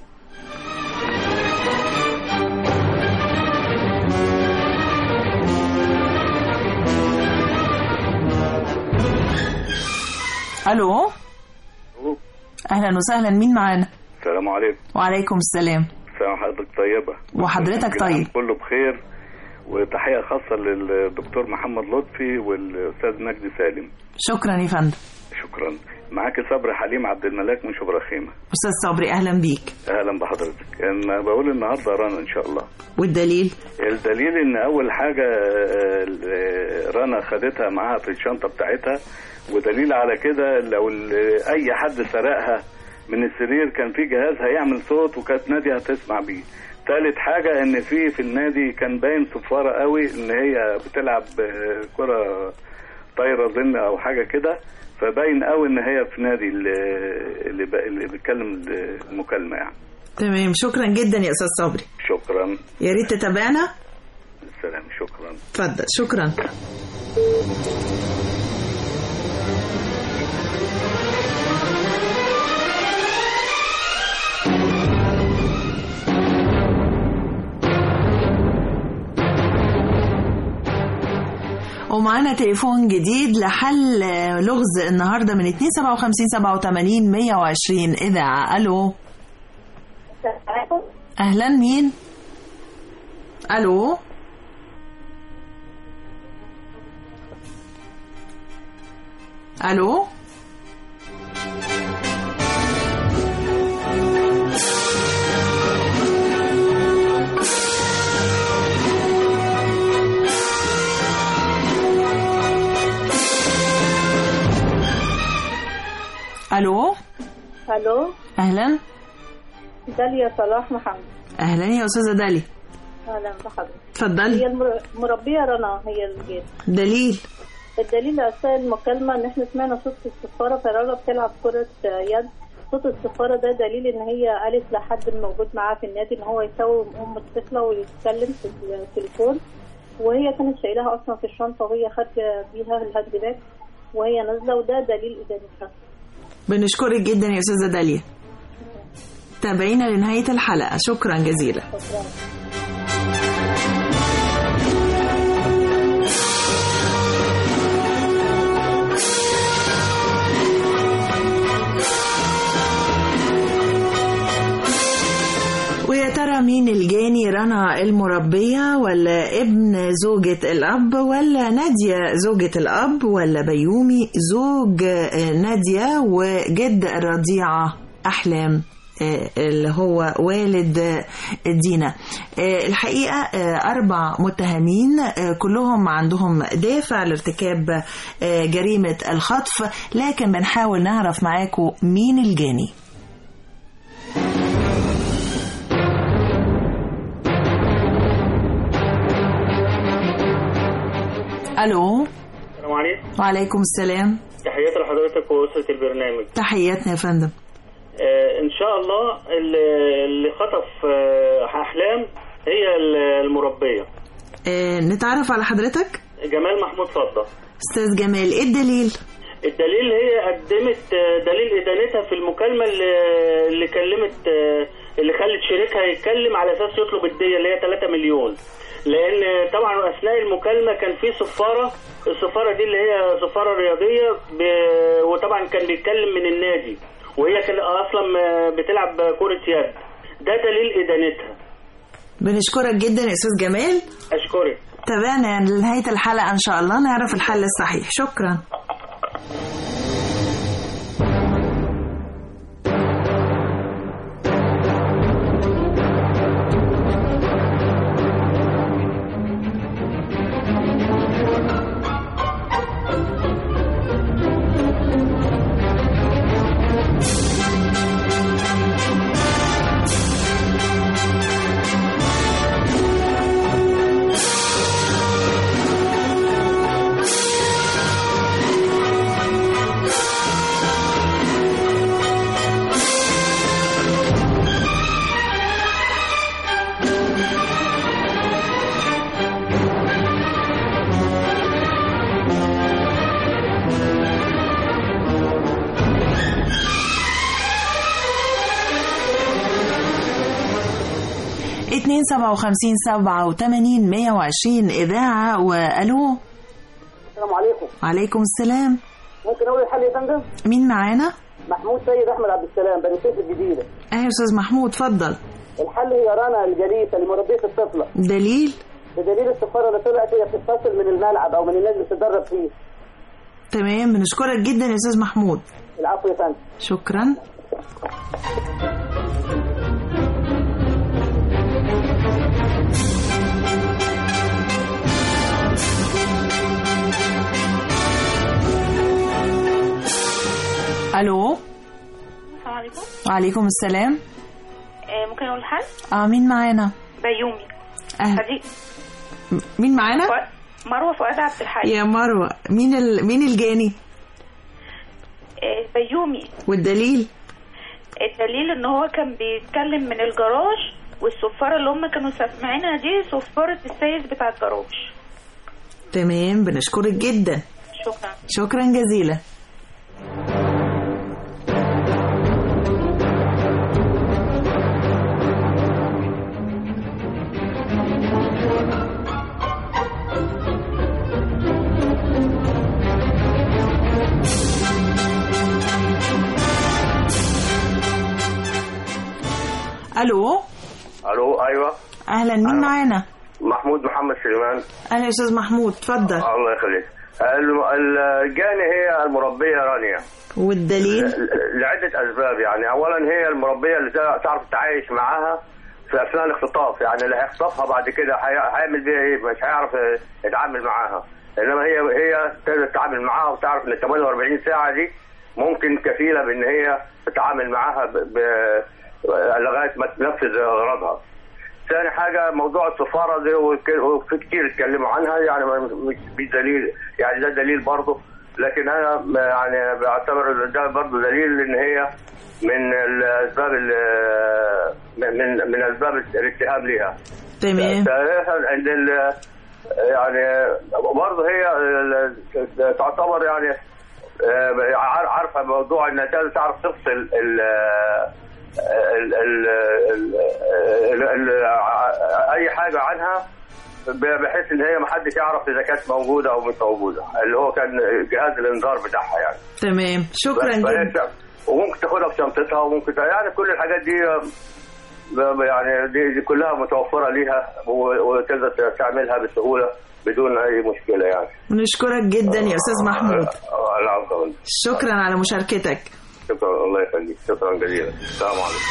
الو اهلا وسهلا مين معانا السلام عليكم وعليكم السلام سلام حضرتك طيبة وحضرتك طيب كله بخير وتحية خاصة للدكتور محمد لطفي والأستاذ مجدي سالم شكرا يا فندم شكرا معاك صبري حليم عبد الملاك من شبرا خيمة استاذ صبري اهلا بيك أهلا بحضرتك أنا بقول النهاردة رنا إن شاء الله والدليل الدليل إن أول حاجة آه، آه، رنا خدتها معاها في الشنطة بتاعتها ودليل على كده لو ال- أي حد سرقها من السرير كان في جهاز هيعمل صوت وكانت نادية هتسمع بيه تالت حاجة ان في في النادي كان باين صفارة قوي ان هي بتلعب آه، كرة طايرة ظن او حاجة كده فباين قوي ان هي في نادي اللي اللي, ب- اللي بيتكلم المكالمة يعني تمام شكرا جدا يا استاذ صبري شكرا يا ريت تتابعنا سلام شكرا اتفضل شكرا ومعانا تليفون جديد لحل آه، لغز النهارده من 257 87 120 اذاعه الو اهلا مين الو الو الو الو اهلا داليا صلاح محمد اهلا يا استاذه دالي اهلا بحضرتك اتفضلي هي المر- المربيه رنا هي اللي جت دليل الدليل اثناء المكالمه ان احنا سمعنا صوت الصفاره فرنا بتلعب كره يد صوت الصفاره ده دليل ان هي قالت لحد موجود معاها في النادي ان هو يسوي ام الطفله ويتكلم في التليفون وهي كانت شايلاها اصلا في الشنطه وهي خارجه بيها الهاند باك وهي نازله وده دليل ادانتها بنشكرك جدا يا استاذه داليا تابعينا لنهايه الحلقه شكرا جزيلا ويا ترى مين الجاني رنا المربية ولا ابن زوجة الأب ولا نادية زوجة الأب ولا بيومي زوج آه، نادية وجد الرضيعة أحلام آه، اللي هو والد آه، دينا آه، الحقيقة آه، أربع متهمين آه، كلهم عندهم دافع لارتكاب آه، جريمة الخطف لكن بنحاول نعرف معاكم مين الجاني ألو السلام عليكم وعليكم السلام تحياتي لحضرتك وأسرة البرنامج تحياتنا يا فندم آه إن شاء الله اللي اللي خطف آه أحلام هي المربية آه، نتعرف على حضرتك جمال محمود فضة أستاذ جمال إيه الدليل الدليل هي قدمت آه، دليل إدانتها في المكالمة اللي, اللي كلمت آه، اللي خلت شريكها يتكلم على أساس يطلب الدية اللي هي 3 مليون لأن طبعا أثناء المكالمة كان في صفارة الصفارة دي اللي هي صفارة رياضية ب... وطبعا كان بيتكلم من النادي وهي كان اصلا آه، بتلعب كره يد ده دليل ادانتها بنشكرك جدا يا استاذ جمال اشكرك تابعنا لنهايه الحلقه ان شاء الله نعرف الحل الصحيح شكرا اتنين سبعة وخمسين سبعة وتمانين مية وعشرين إذاعة وألو السلام عليكم عليكم السلام ممكن اقول الحل يا فندم مين معانا؟ محمود سيد احمد عبد السلام بني سويف الجديده أهلا يا أستاذ محمود اتفضل الحل هي رنا الجليسه اللي مربيه الطفله دليل بدليل السفاره اللي طلعت هي بتتصل من الملعب او من الناس اللي بتتدرب فيه تمام بنشكرك جدا يا أستاذ محمود العفو يا فندم شكرا الو السلام عليكم وعليكم السلام آه، ممكن اقول الحل اه مين معانا بيومي أهلا. هدي مين معانا فؤاد- مروه فؤاد عبد الحي يا مروه مين ال... مين الجاني آه، بيومي والدليل الدليل ان هو كان بيتكلم من الجراج والصفاره اللي هم كانوا سامعينها دي صفاره السيد بتاع الجراج تمام بنشكرك جدا شكرا شكرا جزيلا الو الو ايوه اهلا مين معانا محمود محمد سليمان اهلا يا استاذ محمود اتفضل الله يخليك الم- الجاني هي المربيه رانيا والدليل لعده اسباب يعني اولا هي المربيه اللي تع- تعرف تتعايش معاها في اثناء الاختطاف يعني اللي هيخطفها بعد كده هي- هيعمل بيها ايه مش هيعرف يتعامل معاها انما هي هي تقدر تتعامل معاها وتعرف ان ال 48 ساعه دي ممكن كفيله بان هي تتعامل معاها ب... ب... لغايه ما تنفذ غرضها ثاني حاجة موضوع السفارة دي وك- وفي كتير اتكلموا عنها يعني ما- مش مش دليل يعني ده دليل برضه لكن أنا ما- يعني بعتبر إن ده برضه دليل إن هي من الأسباب ال- من من أسباب الاتهام ليها. تمام ثالثا إن ال- يعني برضه هي ال- تعتبر يعني آه، عار- عارفة موضوع إنها تعرف تفصل ال ال ال ال ال اي حاجه عنها بحيث ان هي ما حدش يعرف اذا كانت موجوده او مش موجوده اللي هو كان جهاز الانذار بتاعها يعني تمام شكرا بس- جدا وممكن تاخدها في شنطتها وممكن يعني كل الحاجات دي ب- يعني دي, دي كلها متوفره ليها و- وتقدر تعملها بسهوله بدون اي مشكله يعني بنشكرك جدا يا استاذ محمود آه، العفو شكرا على مشاركتك شكرا الله يخليك شكرا جزيلا السلام عليكم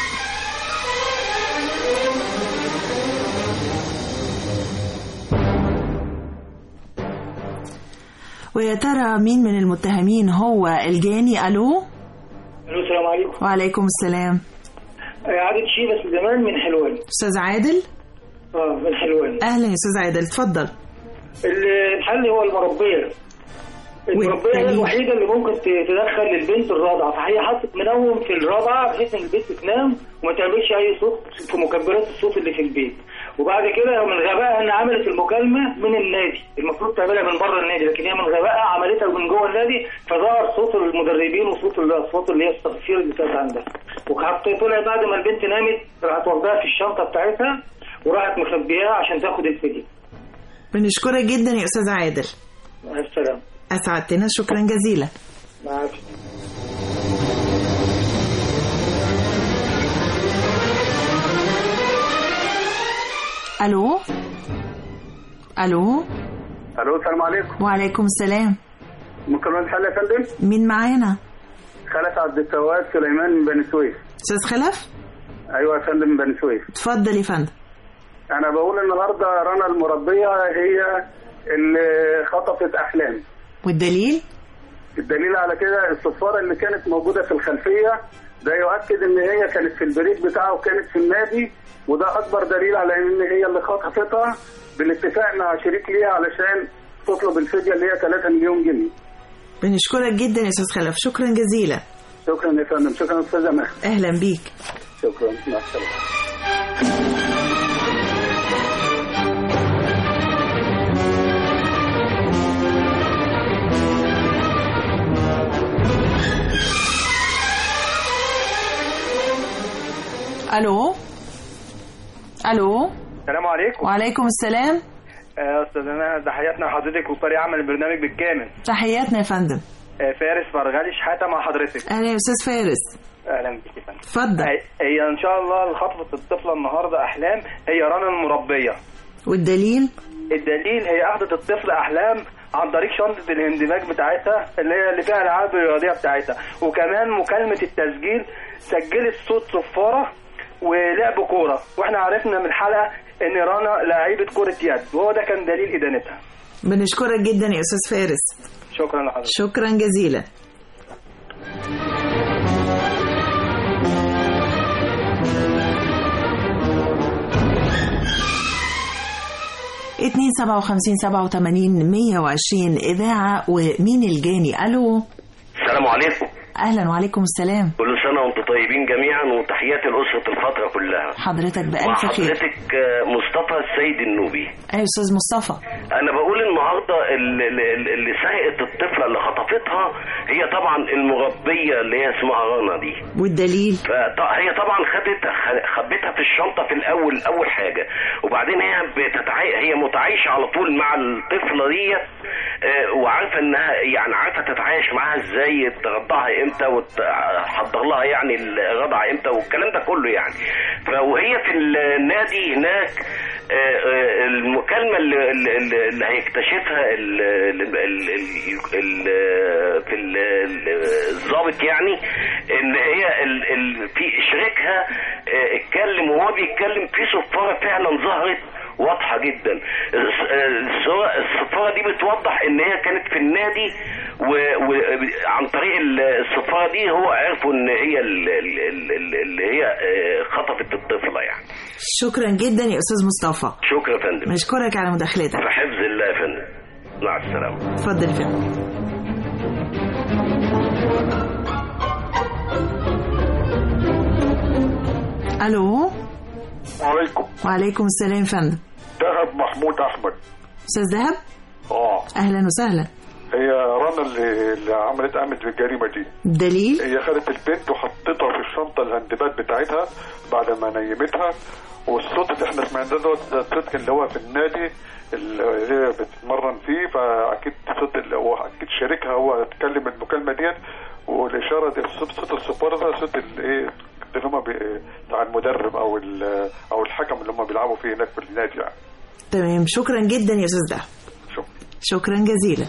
ويا ترى مين من المتهمين هو الجاني الو الو السلام عليكم وعليكم السلام آه، عادل شيبة زمان من حلوان استاذ عادل اه من حلوان اهلا يا استاذ عادل اتفضل الحل هو المربية المربية هي الوحيدة اللي ممكن ت- تدخل البنت الرضعة فهي حطت منوم في الرضعة بحيث ان البنت تنام وما تعملش اي صوت في مكبرات الصوت اللي في البيت وبعد كده من غبائها ان عملت المكالمة من النادي المفروض تعملها من بره النادي لكن هي من غبائها عملتها من جوه النادي فظهر صوت المدربين وصوت الاصوات اللي هي الصفير اللي كانت عندها وحطيت طلع بعد ما البنت نامت راحت واخداها في الشنطة بتاعتها وراحت مخبياها عشان تاخد الفدية بنشكرك جدا يا استاذ عادل مع السلامة اسعدتنا شكرا جزيلا معاك الو الو الو السلام عليكم وعليكم السلام ممكن نقول حل يا فندم مين معانا خلف عبد التواب سليمان من بني سويف استاذ خلف ايوه يا فندم من بني سويف اتفضل يا فندم انا بقول النهارده رنا المربيه هي اللي خطفت احلام والدليل الدليل على كده الصفاره اللي كانت موجوده في الخلفيه ده يؤكد ان هي كانت في البريد بتاعه وكانت في النادي وده اكبر دليل على ان هي اللي خطفتها بالاتفاق مع شريك ليها علشان تطلب الفديه اللي هي 3 مليون جنيه بنشكرك جدا يا استاذ خلف شكرا جزيلا شكرا يا فندم شكرا استاذه مها اهلا بيك شكرا مع السلامه الو الو السلام عليكم وعليكم السلام يا استاذ انا تحياتنا لحضرتك وفريق عمل البرنامج بالكامل تحياتنا يا فندم آه، فارس فرغالي شحاته مع حضرتك اهلا يا استاذ فارس اهلا بك يا فندم اتفضل هي- هي ان شاء الله اللي خطفت الطفله النهارده احلام هي رنا المربيه والدليل الدليل هي اخذت الطفل احلام عن طريق شنطه الاندماج بتاعتها اللي هي اللي فيها الالعاب الرياضيه بتاعتها وكمان مكالمه التسجيل سجلت صوت صفاره ولعب كوره واحنا عرفنا من الحلقه ان رنا لعيبه كره يد وهو ده كان دليل ادانتها بنشكرك جدا يا استاذ فارس شكرا لحضرتك شكرا جزيلا اتنين سبعة وخمسين سبعة وتمانين مية وعشرين إذاعة ومين الجاني ألو السلام عليكم أهلا وعليكم السلام كل سنة وانتم طيبين جميعا وتحياتي لأسرة الفترة كلها حضرتك مع بألف خير حضرتك آه، مصطفى السيد النوبي أيوة أستاذ مصطفى انا بقول النهارده اللي, اللي- اللي سرقت الطفله اللي خطفتها هي طبعا المربيه اللي هي اسمها رنا دي والدليل فط- هي طبعا خدت خ- خبتها في الشنطه في الاول اول حاجه وبعدين هي بتتعاي... هي متعايشه على طول مع الطفله ديت آه، وعارفه انها يعني عارفه تتعايش معاها ازاي ترضعها امتى وتحضر لها يعني الرضع امتى والكلام ده كله يعني فوهي في النادي هناك آه، آه، المكالمه اللي, اللي, اللي هيكتشفها ال- ال- ال- ال- ال- في ال- ال- الضابط يعني ان هي ال- ال- في شريكها آه، اتكلم وهو بيتكلم في صفاره فعلا ظهرت واضحه جدا الص- الصورة- الصفاره دي بتوضح ان هي كانت في النادي وعن طريق ال- الصفاره دي هو عرفوا ان هي ال- ال- ال- ال- اللي هي آه، خطفت الطفله يعني شكرا جدا يا أستاذ مصطفى شكرا يا فندم نشكرك على مداخلتك في حفظ الله يا فندم مع السلامه اتفضل يا فندم الو وعليكم وعليكم السلام يا فندم دهب محمود احمد استاذ دهب اه اهلا وسهلا هي رنا اللي, اللي عملت قامت بالجريمه دي دليل هي خدت البنت وحطتها في الشنطه الهندبات بتاعتها بعد ما نيمتها والصوت اللي احنا سمعناه دوت ده الصوت اللي هو في النادي اللي هي بتتمرن فيه فاكيد صوت اللي هو اكيد شريكها هو اتكلم المكالمه ديت والاشاره دي صوت صوت الصفاره ده صوت الايه اللي هم بي- بتاع المدرب او ال- او الحكم اللي هم بيلعبوا فيه هناك في النادي يعني تمام شكرا جدا يا استاذ دهب شكرا شكرا جزيلا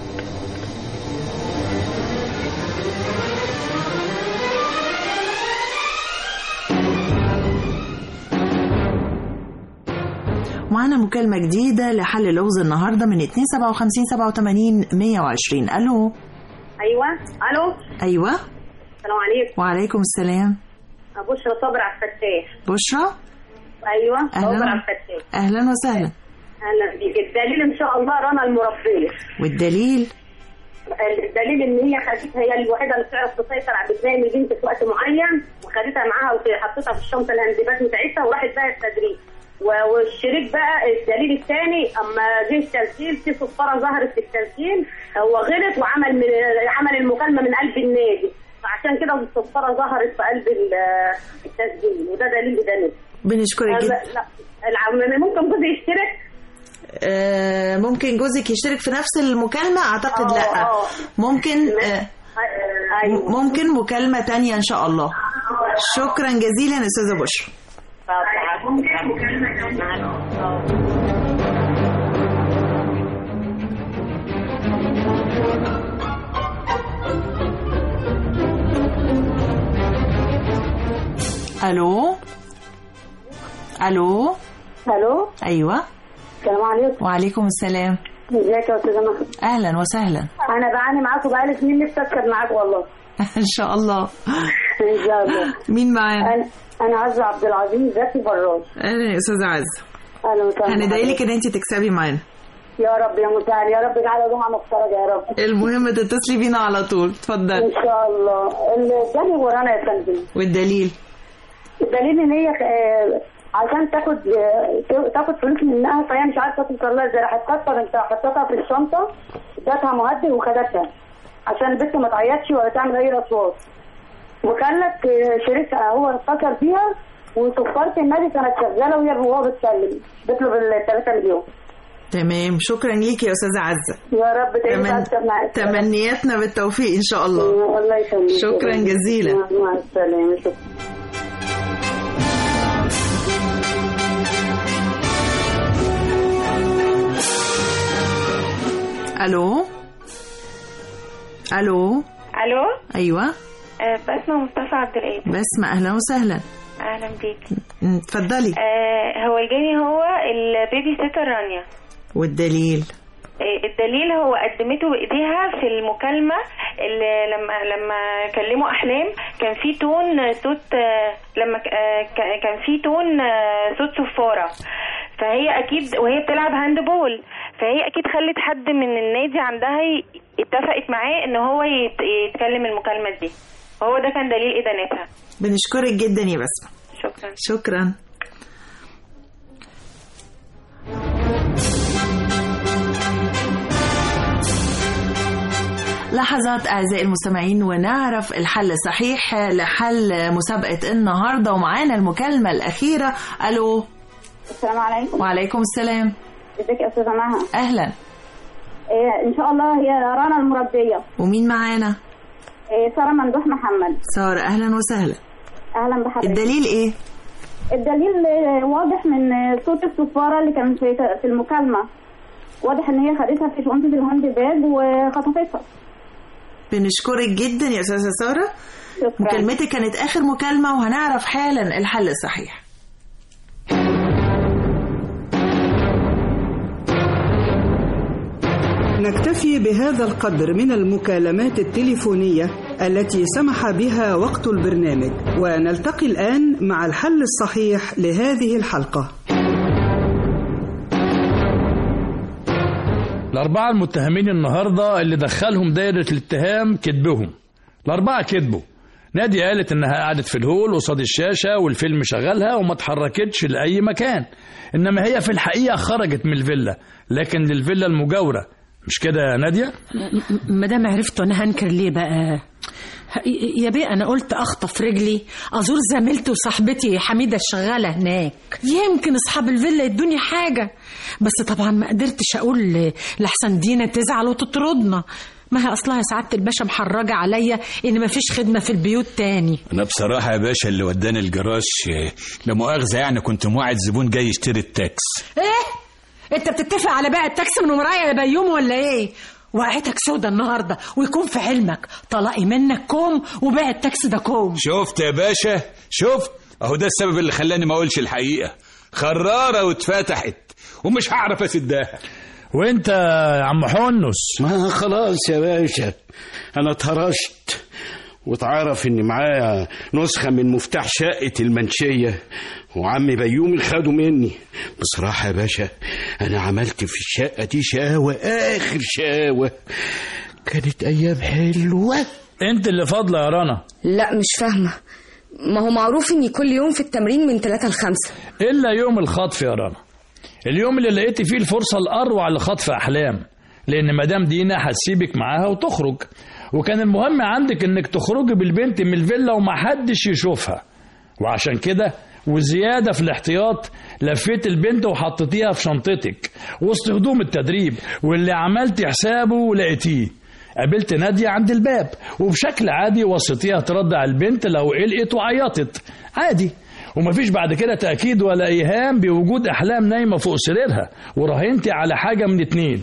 معانا مكالمة جديدة لحل لغز النهاردة من 257 87 120 ألو ايوه الو أيوة السلام عليكم وعليكم السلام بشرى صبري عبد الفتاح بشرى ايوه أهلا. صبري عبد الفتاح أهلا وسهلا اهلا بيك الدليل ان شاء الله رنا المربيه والدليل الدليل ان هي خدتها هي الوحيده اللي بتعرف تسيطر على بتنام البنت في وقت معين وخدتها معاها وحطيتها في الشنطه الهندبات بتاعتها وراحت بقى التدريب و- والشريك بقى الدليل الثاني اما جه التسجيل في صفاره ظهرت في التسجيل هو غلط وعمل من عمل المكالمه من قلب النادي فعشان كده الصفاره ظهرت في قلب ال- التسجيل وده دليل ادانه بنشكرك جدا لا العم- ممكن جوزي يشترك آه ممكن جوزك يشترك في نفس المكالمة أعتقد لا ممكن آه ممكن مكالمة تانية إن شاء الله شكرا جزيلا أستاذة بشرى ممكن مكالمه الو الو الو ايوه السلام عليكم وعليكم السلام ازيك يا استاذه مها اهلا وسهلا انا بعاني معاكم بقالي سنين نفسي اركب معاك والله ان شاء الله ان شاء الله مين معانا انا انا عزه عبد العزيز زكي فراج اهلا يا استاذه عزه اهلا وسهلا هندعي لك ان انت تكسبي معانا يا رب يا مساعد يا رب اجعلها جمعه مختلفه يا رب المهم تتصلي بينا على طول اتفضلي ان شاء الله الدليل ورانا يا فندم والدليل الدليل ان هي آه، عشان تاخد آه، تاخد فلوس منها فهي مش عارفه توصل لها ازاي راحت كسر انت حطيتها في الشنطه ادتها مهدئ وخدتها عشان البنت ما تعيطش ولا تعمل اي اصوات وخلت آه، شريكها هو اتصل بيها وصفارة النادي كانت شغاله وهي وهو بتسلم بيطلب ال 3 مليون تمام شكرا ليكي يا استاذه عزه يا رب تمن... دايما تكسب معاك تمنياتنا بالتوفيق ان شاء الله الله يخليك شكرا جزيلا مع السلامه شكرا الو الو الو ايوه آه، بسمة مصطفى عبد القادر بسمة اهلا وسهلا اهلا بيك م، اتفضلي آه هو الجاني هو البيبي سيتر رانيا والدليل آه، الدليل هو قدمته بايديها في المكالمه اللي لما لما كلموا احلام كان في تون صوت آه، لما ك- آه، ك- كان في تون آه، صوت صفاره فهي اكيد وهي بتلعب هاند بول فهي اكيد خلت حد من النادي عندها ي- اتفقت معاه ان هو يت- يتكلم المكالمه دي وهو ده كان دليل ادانتها بنشكرك جدا يا بسمة شكرا شكرا لحظات أعزائي المستمعين ونعرف الحل الصحيح لحل مسابقة النهاردة ومعانا المكالمة الأخيرة ألو السلام عليكم وعليكم السلام ازيك يا استاذه مها أهلا إيه ان شاء الله هي رنا المربيه ومين معانا إيه ساره ممدوح محمد سارة أهلا وسهلا اهلا بحضرتك الدليل إيه الدليل آه، واضح من آه، صوت الصفاره اللي كان في في المكالمه واضح ان هي خدتها في شنطه الهاند باج وخطفتها بنشكرك جدا يا أستاذة سارة شكرا مكالمتك كانت آخر مكالمة وهنعرف حالا الحل الصحيح نكتفي بهذا القدر من المكالمات التليفونية التي سمح بها وقت البرنامج ونلتقي الآن مع الحل الصحيح لهذه الحلقة الأربعة المتهمين النهاردة اللي دخلهم دايرة الاتهام كذبهم الأربعة كذبوا نادي قالت إنها قعدت في الهول قصاد الشاشة والفيلم شغلها وما اتحركتش لأي مكان إنما هي في الحقيقة خرجت من الفيلا لكن للفيلا المجاورة مش كده يا نادية؟ ما دام عرفت وانا هنكر ليه بقى يا بيه انا قلت اخطف رجلي ازور زميلتي وصاحبتي حميده الشغاله هناك يمكن اصحاب الفيلا يدوني حاجه بس طبعا ما قدرتش اقول لحسن دينا تزعل وتطردنا ما هي اصلها يا سعاده الباشا محرجه عليا ان ما فيش خدمه في البيوت تاني انا بصراحه يا باشا اللي وداني الجراج آه، لا مؤاخذه يعني كنت موعد زبون جاي يشتري التاكس ايه انت بتتفق على بيع التاكسي من ورايا يا بيوم ولا ايه وقعتك سودة النهارده ويكون في علمك طلاقي منك كوم وبيع التاكسي ده كوم شفت يا باشا شفت اهو ده السبب اللي خلاني ما اقولش الحقيقه خراره واتفتحت ومش هعرف اسدها وانت يا عم حنس ما خلاص يا باشا انا اتهرشت واتعرف ان معايا نسخة من مفتاح شقة المنشية وعم بيومي خده مني بصراحة يا باشا انا عملت في الشقة دي شقاوة اخر شقاوة كانت ايام حلوة انت اللي فاضلة يا رنا لا مش فاهمة ما هو معروف اني كل يوم في التمرين من 3 ل 5 إلا يوم الخطف يا رنا اليوم اللي لقيت فيه الفرصة الأروع لخطف أحلام لأن مدام دينا هتسيبك معاها وتخرج وكان المهم عندك إنك تخرجي بالبنت من الفيلا ومحدش يشوفها وعشان كده وزيادة في الاحتياط لفيت البنت وحطيتيها في شنطتك وسط هدوم التدريب واللي عملت حسابه لقيتيه قابلت نادية عند الباب وبشكل عادي وصيتيها ترضع البنت لو قلقت وعيطت عادي ومفيش بعد كده تأكيد ولا إيهام بوجود أحلام نايمة فوق سريرها وراهنتي على حاجة من اتنين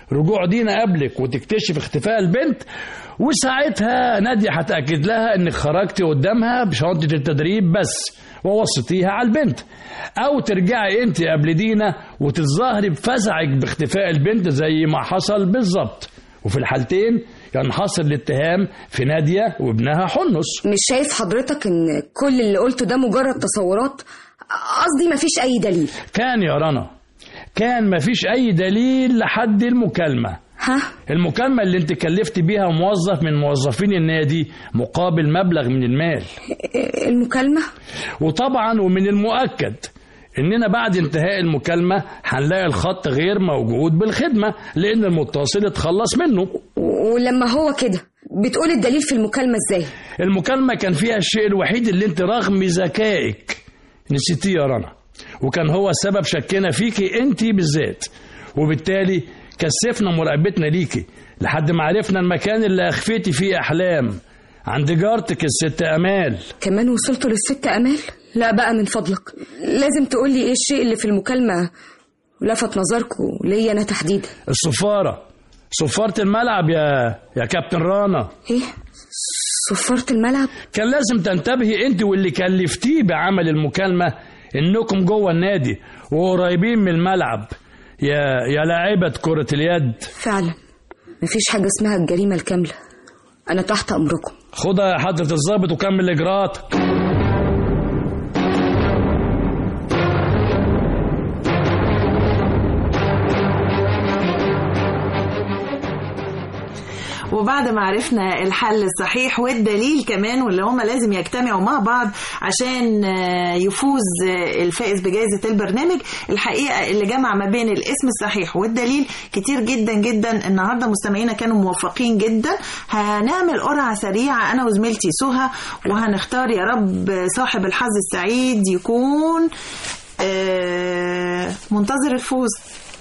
رجوع دينا قبلك وتكتشف اختفاء البنت وساعتها نادية هتأكد لها انك خرجتي قدامها بشنطة التدريب بس ووصيتيها على البنت او ترجعي انت قبل دينا وتتظاهري بفزعك باختفاء البنت زي ما حصل بالظبط وفي الحالتين ينحصر الاتهام في نادية وابنها حنس مش شايف حضرتك ان كل اللي قلته ده مجرد تصورات قصدي مفيش اي دليل كان يا رنا كان مفيش اي دليل لحد المكالمة ها المكالمة اللي انت كلفت بيها موظف من موظفين النادي مقابل مبلغ من المال المكالمة وطبعا ومن المؤكد اننا بعد انتهاء المكالمة هنلاقي الخط غير موجود بالخدمة لان المتصل اتخلص منه ولما هو كده بتقول الدليل في المكالمة ازاي المكالمة كان فيها الشيء الوحيد اللي انت رغم ذكائك نسيتيه يا رنا وكان هو سبب شكنا فيكي انت بالذات وبالتالي كثفنا مراقبتنا ليكي لحد ما عرفنا المكان اللي اخفيتي فيه احلام عند جارتك الست امال كمان وصلتوا للست امال لا بقى من فضلك لازم تقولي ايه الشيء اللي في المكالمة لفت نظركم ليا انا تحديدا الصفارة صفارة الملعب يا يا كابتن رانا ايه صفارة الملعب كان لازم تنتبهي انت واللي كلفتيه بعمل المكالمة انكم جوه النادي وقريبين من الملعب يا يا لاعبة كرة اليد فعلا مفيش حاجة اسمها الجريمة الكاملة أنا تحت أمركم خدها يا حضرة الضابط وكمل إجراءاتك وبعد ما عرفنا الحل الصحيح والدليل كمان واللي هما لازم يجتمعوا مع بعض عشان يفوز الفائز بجائزة البرنامج الحقيقة اللي جمع ما بين الاسم الصحيح والدليل كتير جدا جدا النهاردة مستمعينا كانوا موفقين جدا هنعمل قرعة سريعة أنا وزميلتي سهى وهنختار يا رب صاحب الحظ السعيد يكون منتظر الفوز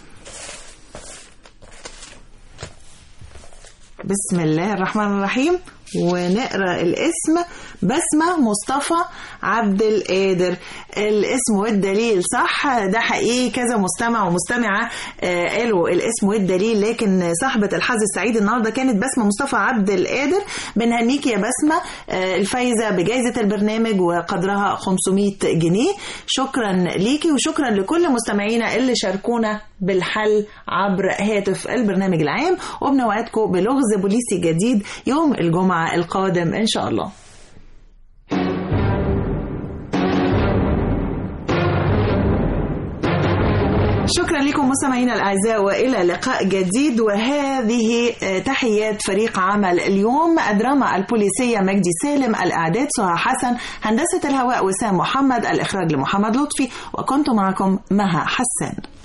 بسم الله الرحمن الرحيم ونقرا الاسم بسمة مصطفى عبد القادر الاسم والدليل صح ده حقيقي كذا مستمع ومستمعة آه قالوا الاسم والدليل لكن صاحبة الحظ السعيد النهاردة كانت بسمة مصطفى عبد القادر بنهنيك يا بسمة آه الفايزة بجائزة البرنامج وقدرها 500 جنيه شكرا ليكي وشكرا لكل مستمعينا اللي شاركونا بالحل عبر هاتف البرنامج العام وبنوعدكم بلغز بوليسي جديد يوم الجمعة القادم إن شاء الله شكرا لكم مستمعينا الاعزاء والى لقاء جديد وهذه تحيات فريق عمل اليوم الدراما البوليسيه مجدي سالم الاعداد سهى حسن هندسه الهواء وسام محمد الاخراج لمحمد لطفي وكنت معكم مها حسان